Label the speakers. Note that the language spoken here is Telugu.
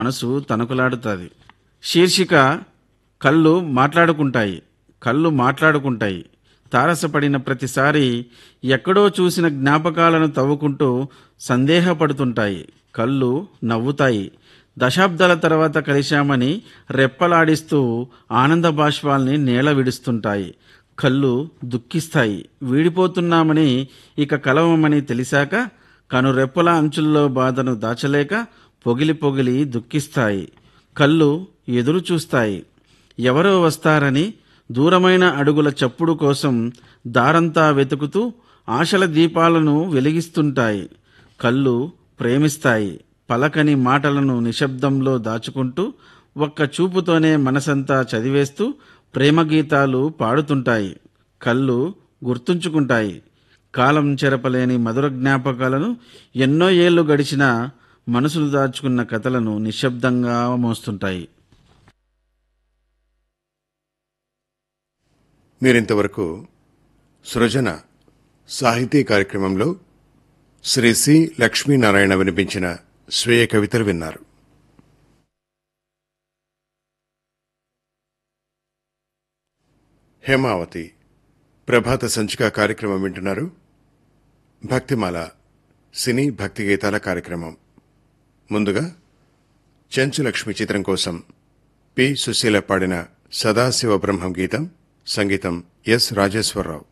Speaker 1: మనసు తణుకులాడుతుంది శీర్షిక కళ్ళు మాట్లాడుకుంటాయి కళ్ళు మాట్లాడుకుంటాయి తారసపడిన ప్రతిసారి ఎక్కడో చూసిన జ్ఞాపకాలను తవ్వుకుంటూ సందేహపడుతుంటాయి కళ్ళు నవ్వుతాయి దశాబ్దాల తర్వాత కలిశామని రెప్పలాడిస్తూ ఆనంద బాష్పాల్ని నేల విడుస్తుంటాయి కళ్ళు దుఃఖిస్తాయి వీడిపోతున్నామని ఇక కలవమని తెలిసాక కనురెప్పల అంచుల్లో బాధను దాచలేక పొగిలి పొగిలి దుఃఖిస్తాయి కళ్ళు ఎదురు చూస్తాయి ఎవరో వస్తారని దూరమైన అడుగుల చప్పుడు కోసం దారంతా వెతుకుతూ ఆశల దీపాలను వెలిగిస్తుంటాయి కళ్ళు ప్రేమిస్తాయి పలకని మాటలను నిశ్శబ్దంలో దాచుకుంటూ ఒక్క చూపుతోనే మనసంతా చదివేస్తూ ప్రేమ గీతాలు పాడుతుంటాయి కళ్ళు గుర్తుంచుకుంటాయి కాలం చెరపలేని మధుర జ్ఞాపకాలను ఎన్నో ఏళ్లు గడిచినా మనసులు దాచుకున్న కథలను నిశ్శబ్దంగా మోస్తుంటాయి
Speaker 2: మీరింతవరకు సృజన సాహితీ కార్యక్రమంలో శ్రీ సి లక్ష్మీనారాయణ వినిపించిన స్వీయ కవితలు విన్నారు హేమావతి ప్రభాత సంచిక కార్యక్రమం వింటున్నారు భక్తిమాల సినీ భక్తి గీతాల కార్యక్రమం ముందుగా చెంచులక్ష్మి చిత్రం కోసం పి సుశీల పాడిన సదాశివ బ్రహ్మం గీతం సంగీతం ఎస్ రాజేశ్వరరావు